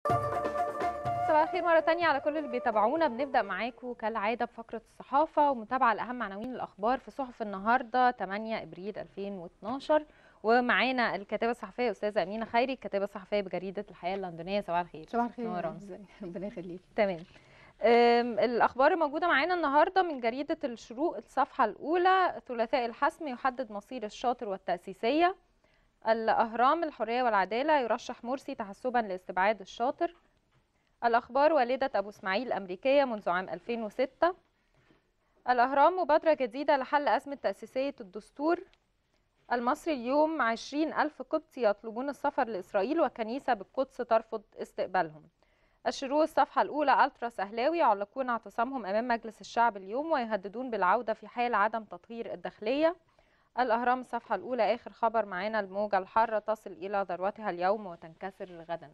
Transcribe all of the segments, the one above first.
صباح الخير مرة تانية على كل اللي بيتابعونا بنبدأ معاكم كالعادة بفقرة الصحافة ومتابعة لأهم عناوين الأخبار في صحف النهاردة 8 إبريل 2012 ومعانا الكاتبة الصحفية أستاذة أمينة خيري الكاتبة الصحفية بجريدة الحياة اللندنية صباح الخير صباح الخير نوران. ازاي ربنا يخليك تمام أم، الأخبار الموجودة معانا النهاردة من جريدة الشروق الصفحة الأولى ثلاثاء الحسم يحدد مصير الشاطر والتأسيسية الأهرام الحرية والعدالة يرشح مرسي تحسبا لاستبعاد الشاطر الأخبار والدة أبو إسماعيل أمريكية منذ عام 2006 الأهرام مبادرة جديدة لحل أزمة تأسيسية الدستور المصري اليوم 20 ألف قبطي يطلبون السفر لإسرائيل وكنيسة بالقدس ترفض استقبالهم الشروق الصفحة الأولى ألتراس أهلاوي يعلقون اعتصامهم أمام مجلس الشعب اليوم ويهددون بالعودة في حال عدم تطهير الداخلية الأهرام الصفحة الأولى آخر خبر معانا الموجة الحارة تصل إلى ذروتها اليوم وتنكسر غدا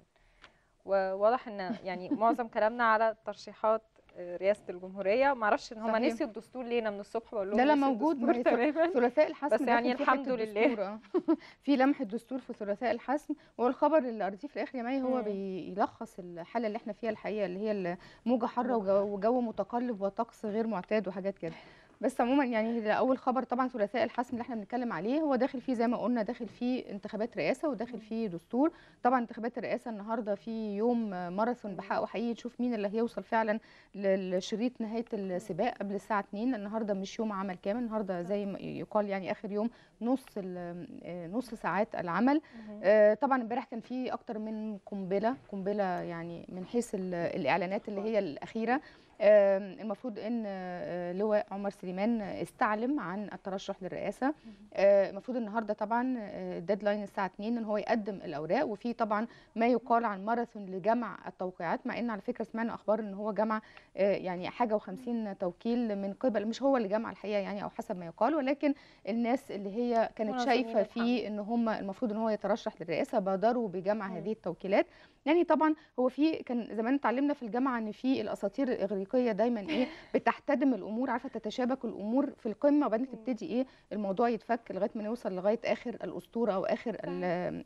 وواضح ان يعني معظم كلامنا على ترشيحات آه، رئاسه الجمهوريه ما اعرفش ان هم صحيح. نسيوا الدستور لينا من الصبح بقول لهم لا لا نسيوا موجود الدستور ما هي تماما ثلاثاء الحسم بس يعني داخل فيه الحمد حتة لله. دستور، آه. في لمحه دستور في ثلاثاء الحسم والخبر اللي قريتيه في الاخر يا مي هو مم. بيلخص الحاله اللي احنا فيها الحقيقه اللي هي الموجه حاره وجو, وجو متقلب وطقس غير معتاد وحاجات كده بس عموما يعني ده اول خبر طبعا ثلاثاء الحسم اللي احنا بنتكلم عليه هو داخل فيه زي ما قلنا داخل فيه انتخابات رئاسه وداخل فيه دستور طبعا انتخابات الرئاسه النهارده في يوم ماراثون بحق وحقيقي تشوف مين اللي هيوصل فعلا لشريط نهايه السباق قبل الساعه 2 النهارده مش يوم عمل كامل النهارده زي ما يقال يعني اخر يوم نص ال- آه، نص ساعات العمل مهم. آه، طبعا امبارح كان في اكتر من قنبله قنبله يعني من حيث ال- الاعلانات اللي هي الاخيره آه، المفروض ان آه، لواء عمر سليمان استعلم عن الترشح للرئاسه آه، المفروض النهارده طبعا آه، الديدلاين الساعه 2 ان هو يقدم الاوراق وفي طبعا ما يقال عن ماراثون لجمع التوقيعات مع ان على فكره سمعنا اخبار ان هو جمع آه، يعني حاجه و50 توكيل من قبل مش هو اللي جمع الحقيقه يعني او حسب ما يقال ولكن الناس اللي هي كانت منظمين شايفه الحمل. فيه ان هم المفروض ان هو يترشح للرئاسه بادروا بجمع مم. هذه التوكيلات يعني طبعا هو في كان زمان اتعلمنا في الجامعه ان في الاساطير الاغريقيه دايما ايه بتحتدم الامور عارفه تتشابك الامور في القمه وبعدين مم. تبتدي ايه الموضوع يتفك لغايه ما نوصل لغايه اخر الاسطوره او اخر ال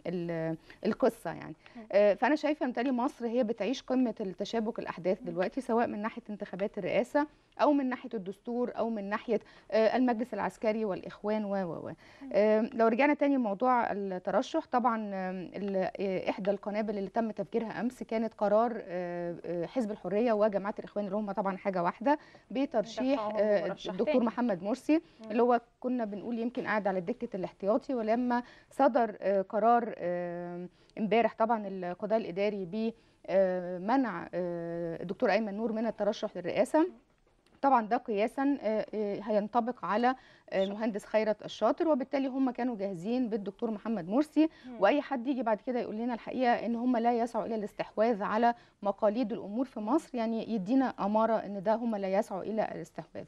ال القصه يعني مم. آه، فانا شايفه بالتالي مصر هي بتعيش قمه التشابك الاحداث دلوقتي سواء من ناحيه انتخابات الرئاسه او من ناحيه الدستور او من ناحيه آه، المجلس العسكري والاخوان و و و آه، لو رجعنا تاني لموضوع الترشح طبعا آم، ال- آه، احدى القنابل اللي تم تفجيرها امس كانت قرار آه، آه، حزب الحريه وجماعه الاخوان اللي هم طبعا حاجه واحده بترشيح دفعهم آه، مرشح الدكتور تاني. محمد مرسي اللي هو كنا بنقول يمكن قاعد على الدكه الاحتياطي ولما صدر آه، قرار آه، امبارح طبعا القضاء الاداري ب آه، منع آه، الدكتور ايمن نور من الترشح للرئاسه طبعا ده قياسا آه، آه، هينطبق على آه، المهندس خيرت الشاطر وبالتالي هم كانوا جاهزين بالدكتور محمد مرسي مم. واي حد يجي بعد كده يقول لنا الحقيقه ان هم لا يسعوا الى الاستحواذ على مقاليد الامور في مصر يعني يدينا اماره ان ده هم لا يسعوا الى الاستحواذ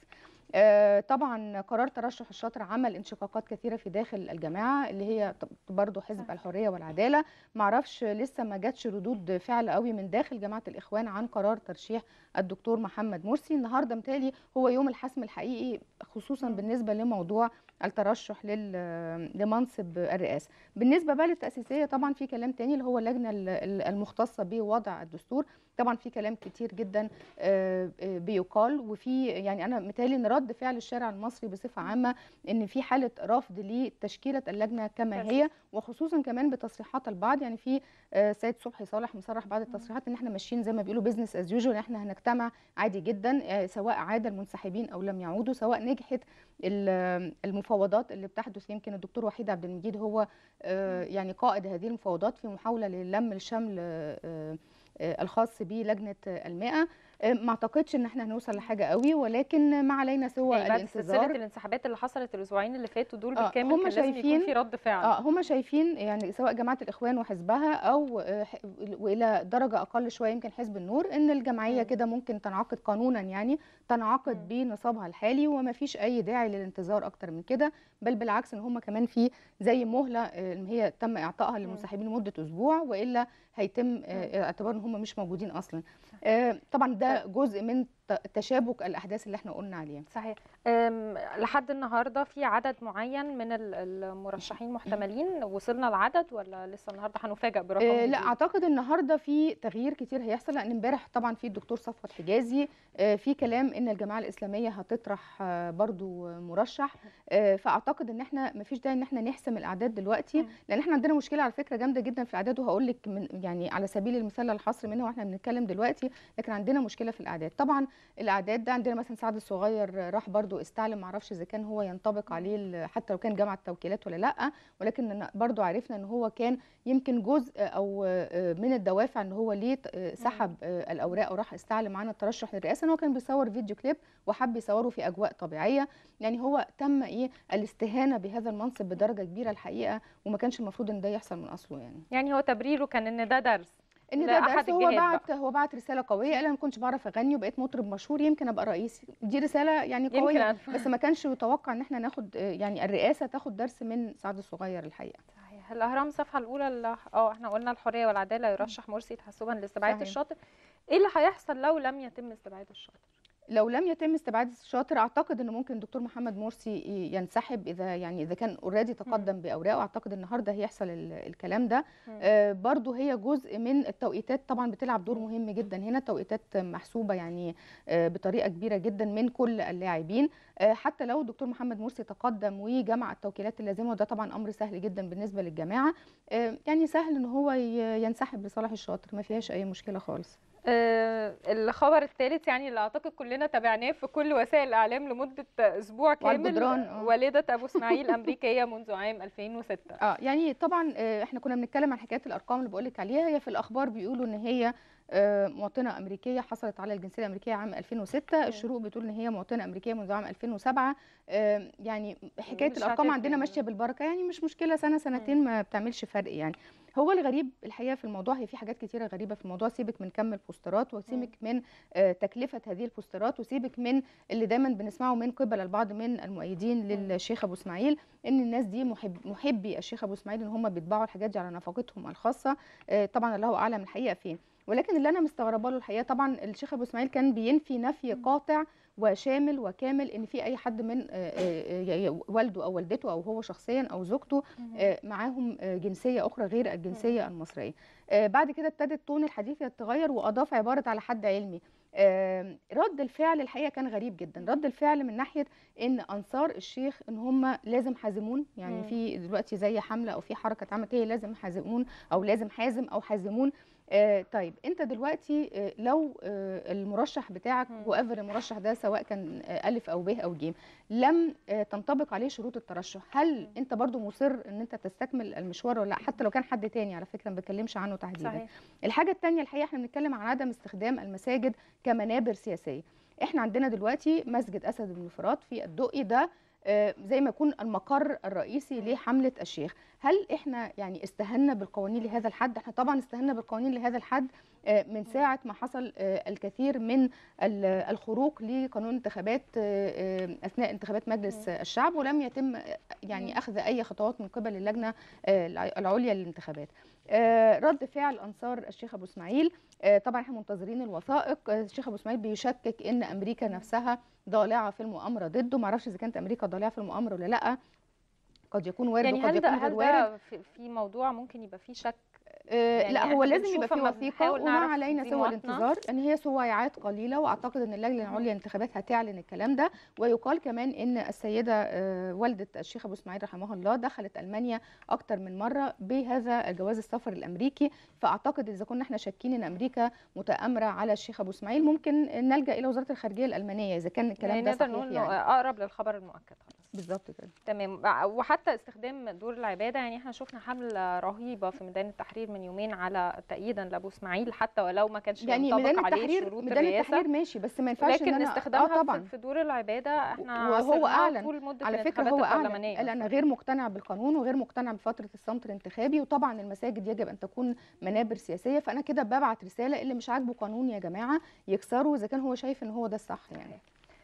آه، طبعا قرار ترشح الشاطر عمل انشقاقات كثيره في داخل الجماعه اللي هي برضه حزب الحريه والعداله معرفش لسه ما جاتش ردود فعل قوي من داخل جماعه الاخوان عن قرار ترشيح الدكتور محمد مرسي النهارده متهيألي هو يوم الحسم الحقيقي خصوصا مم. بالنسبه لموضوع الترشح لل- لمنصب الرئاسه بالنسبه بقى للتاسيسيه طبعا في كلام تاني اللي هو اللجنه ال- ال- المختصه بوضع الدستور طبعا في كلام كتير جدا آه، آه، بيقال وفي يعني انا متهيألي ان رد فعل الشارع المصري بصفه عامه ان في حاله رفض لتشكيله اللجنه كما بس. هي وخصوصا كمان بتصريحات البعض يعني في آه، سيد صبحي صالح مصرح بعض التصريحات ان احنا ماشيين زي ما بيقولوا بزنس از يوجوال احنا هنجتمع عادي جدا آه، سواء عاد المنسحبين او لم يعودوا سواء نجحت ال- المفاوضات اللي بتحدث يمكن الدكتور وحيد عبد المجيد هو آه، يعني قائد هذه المفاوضات في محاوله للم الشمل آه، آه، آه، الخاص بلجنه المئة آه، ما اعتقدش ان احنا هنوصل لحاجه قوي ولكن ما علينا سوى يعني بعد سلسله الانتظار الانسحابات اللي حصلت الاسبوعين اللي فاتوا دول آه، بالكامل هم كان لازم يكون شايفين- في رد فعل اه هم شايفين يعني سواء جماعه الاخوان وحزبها او آه، ح- والى درجه اقل شويه يمكن حزب النور ان الجمعيه مم. كده ممكن تنعقد قانونا يعني تنعقد مم. بنصابها الحالي وما فيش اي داعي للانتظار اكتر من كده بل بالعكس ان هم كمان في زي مهله آه، ان هي تم اعطائها للمنسحبين لمده اسبوع والا هيتم آه، اعتبار ان هم مش موجودين اصلا آه، طبعا ده جزء من ت- تشابك الاحداث اللي احنا قلنا عليها صحيح أم، لحد النهارده في عدد معين من ال- المرشحين محتملين وصلنا لعدد ولا لسه النهارده هنفاجئ برقم آه، لا جديد؟ اعتقد النهارده في تغيير كتير هيحصل لان امبارح طبعا في الدكتور صفوت حجازي آه، في كلام ان الجماعه الاسلاميه هتطرح آه، برضو مرشح آه، فاعتقد ان احنا مفيش داعي ان احنا نحسم الاعداد دلوقتي مم. لان احنا عندنا مشكله على فكره جامده جدا في الاعداد وهقول لك من يعني على سبيل المثال الحصر منها واحنا بنتكلم دلوقتي لكن عندنا مشكله في الاعداد طبعا الاعداد ده عندنا مثلا سعد الصغير راح برضو استعلم معرفش اذا كان هو ينطبق عليه ال- حتى لو كان جامعه توكيلات ولا لا ولكن برضو عرفنا ان هو كان يمكن جزء او آه، من الدوافع ان هو ليه آه، سحب آه، الاوراق وراح استعلم عن الترشح للرئاسه ان هو كان بيصور فيديو كليب وحب يصوره في اجواء طبيعيه يعني هو تم ايه الاستهانه بهذا المنصب بدرجه كبيره الحقيقه وما كانش المفروض ان ده يحصل من اصله يعني يعني هو تبريره كان ان ده درس ان لا ده أحد درس هو الجهات بعت هو بعت رساله قويه قال انا ما كنتش بعرف اغني وبقيت مطرب مشهور يمكن ابقى رئيس دي رساله يعني يمكن قويه أن- بس ما كانش يتوقع ان احنا ناخد آه، يعني الرئاسه تاخد درس من سعد الصغير الحقيقه صحيح الاهرام الصفحه الاولى اللي اه احنا قلنا الحريه والعداله يرشح مرسي تحسبا لاستبعاد صحيح. الشاطر ايه اللي هيحصل لو لم يتم استبعاد الشاطر لو لم يتم استبعاد الشاطر اعتقد ان ممكن الدكتور محمد مرسي ي- ينسحب اذا يعني اذا كان اوريدي تقدم باوراقه اعتقد النهارده هيحصل ال- الكلام ده مم. آه برضو هي جزء من التوقيتات طبعا بتلعب دور مهم جدا هنا التوقيتات محسوبه يعني آه بطريقه كبيره جدا من كل اللاعبين آه حتى لو الدكتور محمد مرسي تقدم وجمع التوكيلات اللازمه وده طبعا امر سهل جدا بالنسبه للجماعه آه يعني سهل ان هو ي- ينسحب لصالح الشاطر ما فيهاش اي مشكله خالص آه، الخبر الثالث يعني اللي اعتقد كلنا تابعناه في كل وسائل الاعلام لمده اسبوع وعلى كامل الجدران، آه. والده ابو اسماعيل امريكيه منذ عام 2006 اه يعني طبعا آه، احنا كنا بنتكلم عن حكايه الارقام اللي بقولك عليها هي في الاخبار بيقولوا ان هي آه، مواطنه امريكيه حصلت على الجنسيه الامريكيه عام 2006 الشروق بتقول ان هي مواطنه امريكيه منذ عام 2007 آه، يعني حكايه مش الارقام هتفرق عندنا يعني. ماشيه بالبركه يعني مش مشكله سنه سنتين ما بتعملش فرق يعني هو الغريب الحقيقه في الموضوع هي في حاجات كتيره غريبه في الموضوع سيبك من كم البوسترات وسيبك من آه، تكلفه هذه البوسترات وسيبك من اللي دايما بنسمعه من قبل البعض من المؤيدين للشيخ ابو اسماعيل ان الناس دي محب محبي الشيخ ابو اسماعيل ان هم بيطبعوا الحاجات دي على نفقتهم الخاصه آه، طبعا الله اعلم الحقيقه فين ولكن اللي انا مستغربه له الحقيقه طبعا الشيخ ابو اسماعيل كان بينفي نفي قاطع وشامل وكامل ان في اي حد من آه، آه، آه، والده او والدته او هو شخصيا او زوجته آه، معاهم آه، جنسيه اخرى غير الجنسيه المصريه آه، بعد كده ابتدت تون الحديث يتغير واضاف عباره على حد علمي آه، رد الفعل الحقيقه كان غريب جدا رد الفعل من ناحيه ان انصار الشيخ ان هم لازم حازمون يعني مم. في دلوقتي زي حمله او في حركه اتعملت هي لازم حازمون او لازم حازم او حازمون آه طيب انت دلوقتي آه لو آه المرشح بتاعك مم. هو ايفر المرشح ده سواء كان آه الف او ب او ج لم آه تنطبق عليه شروط الترشح هل مم. انت برضو مصر ان انت تستكمل المشوار ولا لا حتى لو كان حد تاني على فكره ما بتكلمش عنه تحديدا صحيح الحاجه الثانيه الحقيقه احنا بنتكلم عن عدم استخدام المساجد كمنابر سياسيه احنا عندنا دلوقتي مسجد اسد بن الفرات في الدقي ده آه، زي ما يكون المقر الرئيسي لحمله الشيخ هل احنا يعني استهنا بالقوانين لهذا الحد احنا طبعا استهنا بالقوانين لهذا الحد آه، من ساعه ما حصل آه، الكثير من ال- الخروق لقانون انتخابات آه، آه، اثناء انتخابات مجلس الشعب ولم يتم آه، يعني اخذ اي خطوات من قبل اللجنه آه، الع- العليا للانتخابات آه، رد فعل انصار الشيخ ابو اسماعيل آه، طبعا احنا منتظرين الوثائق آه، الشيخ ابو اسماعيل بيشكك ان امريكا نفسها ضالعه في المؤامره ضده ما اعرفش اذا كانت امريكا ضالعه في المؤامره ولا لا قد يكون وارد يعني وقد هل ده يكون غير هل وارد ده في, في موضوع ممكن يبقى فيه شك آه، يعني لا إحنا هو لازم بنشوف يبقى فيه أما وثيقه بنحاول وما نعرف علينا دي سوى مواطنة. الانتظار ان هي سويعات قليله واعتقد ان اللجنه العليا للانتخابات هتعلن الكلام ده ويقال كمان ان السيده آه، والده الشيخ ابو اسماعيل رحمه الله دخلت المانيا اكتر من مره بهذا الجواز السفر الامريكي فاعتقد اذا كنا احنا شاكين ان امريكا متامره على الشيخ ابو اسماعيل ممكن نلجا الى وزاره الخارجيه الالمانيه اذا كان الكلام يعني ده نقدر صحيح نقول يعني انه اقرب للخبر المؤكد خلاص بالظبط كده تمام وحتى استخدام دور العباده يعني احنا شفنا حمله رهيبه في ميدان التحرير من يومين على تأييدا لابو اسماعيل حتى ولو ما كانش يعني ينطبق ميدان عليه التحرير شروط ميدان الرئاسه التحرير ماشي بس ما ينفعش لكن ان انا استخدامها اه في- طبعا في دور العباده احنا وهو عاصرناه أعلن طول مده على فكره الانتخابات هو اعلن البرلمانيه قال انا غير مقتنع بالقانون وغير مقتنع بفتره الصمت الانتخابي وطبعا المساجد يجب ان تكون منابر سياسيه فانا كده ببعت رساله اللي مش عاجبه قانون يا جماعه يكسره اذا كان هو شايف ان هو ده الصح يعني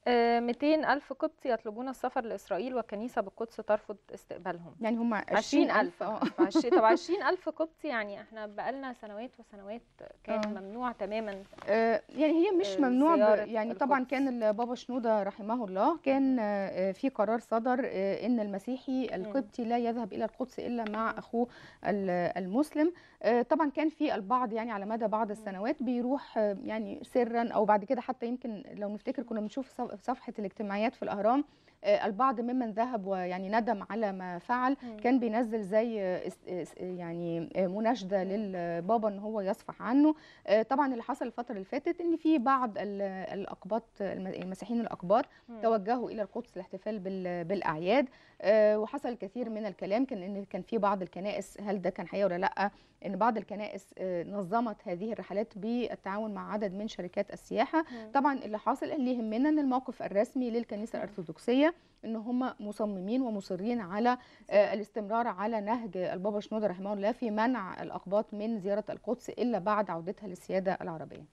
آه، 200 ألف قبطي يطلبون السفر لإسرائيل والكنيسة بالقدس ترفض استقبالهم يعني هم 20 20000 ألف اه طب 20 ألف قبطي يعني احنا بقالنا سنوات وسنوات كان آه. ممنوع تماما آه، يعني هي مش آه، ممنوع ب- زيارة يعني طبعا القدس. كان البابا شنودة رحمه الله كان آه، في قرار صدر آه، ان المسيحي القبطي لا يذهب الى القدس الا مع مم. اخوه ال- المسلم آه، طبعا كان في البعض يعني على مدى بعض السنوات بيروح آه، يعني سرا او بعد كده حتى يمكن لو نفتكر كنا بنشوف صف- صفحة الاجتماعيات في الاهرام آه، البعض ممن ذهب ويعني ندم على ما فعل مم. كان بينزل زي آه، اس- اس- يعني آه، مناشده للبابا ان هو يصفح عنه آه، طبعا اللي حصل الفتره اللي فاتت ان في بعض ال- الاقباط الم- المسيحيين الاقباط مم. توجهوا الى القدس للاحتفال بال- بالاعياد آه، وحصل الكثير من الكلام كان ان كان في بعض الكنائس هل ده كان حقيقه ولا لا ان بعض الكنائس آه، نظمت هذه الرحلات بالتعاون مع عدد من شركات السياحه مم. طبعا اللي حاصل اللي يهمنا ان الموقف الرسمي للكنيسه مم. الارثوذكسيه ان هم مصممين ومصرين على آه، الاستمرار على نهج البابا شنودة رحمه الله في منع الأقباط من زيارة القدس إلا بعد عودتها للسيادة العربية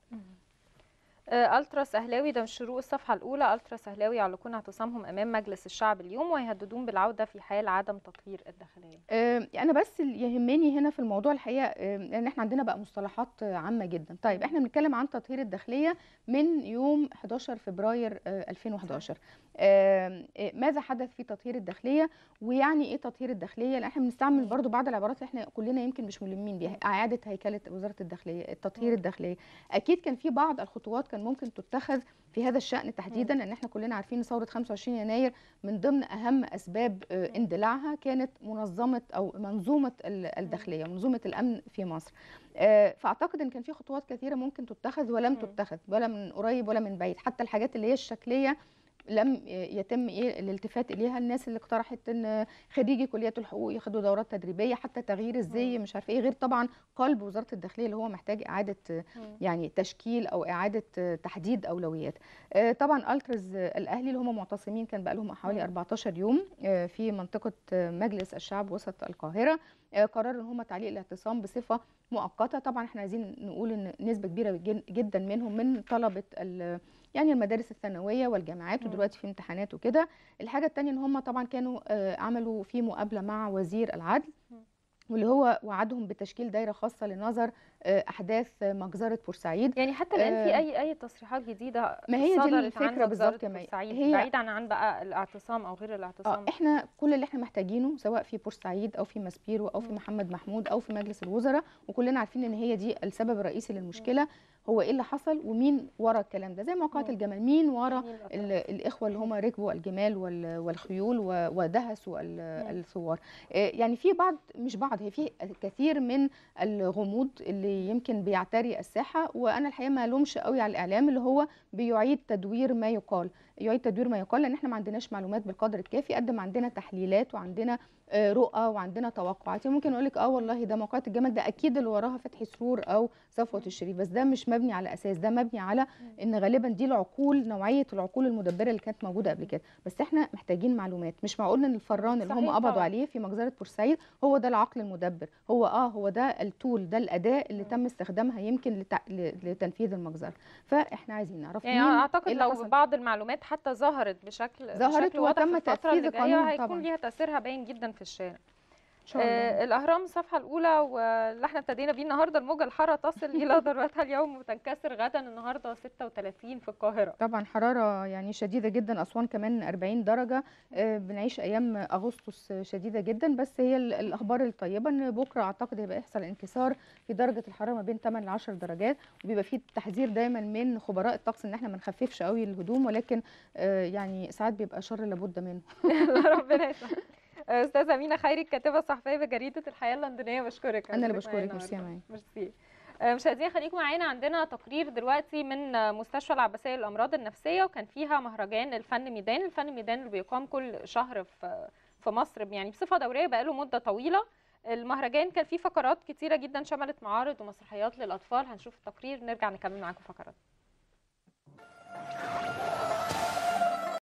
آه، ألتراس أهلاوي ده من شروق الصفحة الأولى ألتراس أهلاوي يعلقون اعتصامهم أمام مجلس الشعب اليوم ويهددون بالعودة في حال عدم تطهير الداخلية آه، أنا بس اللي يهمني هنا في الموضوع الحقيقة آه، لأن احنا عندنا بقى مصطلحات آه، عامة جدا طيب احنا بنتكلم عن تطهير الداخلية من يوم 11 فبراير آه، 2011 آه، آه، ماذا حدث في تطهير الداخلية ويعني ايه تطهير الداخلية لأن احنا بنستعمل مم. برضو بعض العبارات اللي احنا كلنا يمكن مش ملمين بيها إعادة هيكلة وزارة الداخلية التطهير مم. الداخلية أكيد كان في بعض الخطوات كان ممكن تتخذ في هذا الشأن تحديدا لأن احنا كلنا عارفين إن ثورة 25 يناير من ضمن أهم أسباب آه، مم. اندلاعها كانت منظمة أو منظومة ال- الداخلية منظومة الأمن في مصر آه، فأعتقد إن كان في خطوات كثيرة ممكن تتخذ ولم مم. تتخذ ولا من قريب ولا من بعيد حتى الحاجات اللي هي الشكلية لم يتم ايه الالتفات اليها الناس اللي اقترحت ان خريجي كليات الحقوق ياخدوا دورات تدريبيه حتى تغيير الزي مم. مش عارفه ايه غير طبعا قلب وزاره الداخليه اللي هو محتاج اعاده مم. يعني تشكيل او اعاده تحديد اولويات آه، طبعا الترز الاهلي اللي هم معتصمين كان بقى لهم حوالي مم. 14 يوم آه، في منطقه آه، مجلس الشعب وسط القاهره آه، قرروا ان هم تعليق الاعتصام بصفه مؤقته طبعا احنا عايزين نقول ان نسبه كبيره جن- جدا منهم من طلبه ال- يعني المدارس الثانويه والجامعات مم. ودلوقتي في امتحانات وكده الحاجه الثانيه ان هم طبعا كانوا آه، عملوا في مقابله مع وزير العدل مم. واللي هو وعدهم بتشكيل دايره خاصه لنظر آه، احداث مجزره بورسعيد يعني حتى الآن في آه، أي أي تصريحات جديدة ما هي دي صدرت عن الفكرة مجزرة بالظبط يا مي. بورسعيد هي- بعيدا عن بقى الاعتصام أو غير اه الاعتصام احنا كل اللي احنا محتاجينه سواء في بورسعيد او في ماسبيرو او في مم. محمد محمود او في مجلس الوزراء وكلنا عارفين ان هي دي السبب الرئيسي للمشكله هو ايه اللي حصل ومين ورا الكلام ده زي موقعة مم. الجمال مين ورا مين الأطراف؟ ال- الاخوه اللي هم ركبوا الجمال وال- والخيول و- ودهسوا ال- الثوار آه، يعني في بعض مش بعض هي في كثير من الغموض اللي يمكن بيعتري الساحه وانا الحقيقه ما لومش قوي على الاعلام اللي هو بيعيد تدوير ما يقال يعيد تدوير ما يقال لان احنا ما عندناش معلومات بالقدر الكافي قد ما عندنا تحليلات وعندنا آه، رؤى وعندنا توقعات يعني ممكن اقول لك اه والله ده موقعة الجمل ده اكيد اللي وراها فتحي سرور او صفوة الشريف بس ده مش مبني على اساس ده مبني على ان غالبا دي العقول نوعيه العقول المدبره اللي كانت موجوده قبل كده بس احنا محتاجين معلومات مش معقول ان الفران اللي هم صحيح قبضوا طبعاً. عليه في مجزره بورسعيد هو ده العقل المدبر هو اه هو ده التول ده الاداه اللي مم. تم استخدامها يمكن لتع... ل- لتنفيذ المجزره فاحنا عايزين نعرف يعني مين اعتقد إيه اللي لو حصل. بعض المعلومات حتى ظهرت بشكل ظهرت بشكل واضح وتم في الفتره اللي تنفيذ جايه القانون هيكون طبعاً. ليها تاثيرها باين جدا في الشارع ان شاء الله آه الاهرام الصفحه الاولى واللي احنا ابتدينا بيه النهارده الموجه الحاره تصل الى ذروتها اليوم وتنكسر غدا النهارده 36 في القاهره طبعا حرارة يعني شديدة جدا أسوان كمان 40 درجة آه، بنعيش أيام أغسطس شديدة جدا بس هي ال- الأخبار الطيبة إن بكرة أعتقد هيبقى يحصل انكسار في درجة الحرارة ما بين 8 ل 10 درجات وبيبقى فيه تحذير دايما من خبراء الطقس إن احنا ما نخففش قوي الهدوم ولكن آه، يعني ساعات بيبقى شر لابد منه ربنا يسلمك آه، استاذه امينه خيري الكاتبه الصحفيه بجريده الحياه اللندنيه بشكرك أنا اللي وجودك معانا بشكرك ميرسي يا النهاردة. مي ميرسي آه، مشاهدينا خليكم معانا عندنا تقرير دلوقتي من آه، مستشفى العباسيه للامراض النفسيه وكان فيها مهرجان الفن ميدان الفن ميدان اللي بيقام كل شهر في في مصر يعني بصفه دوريه بقاله مده طويله المهرجان كان فيه فقرات كتيره جدا شملت معارض ومسرحيات للاطفال هنشوف التقرير نرجع نكمل معاكم فقرات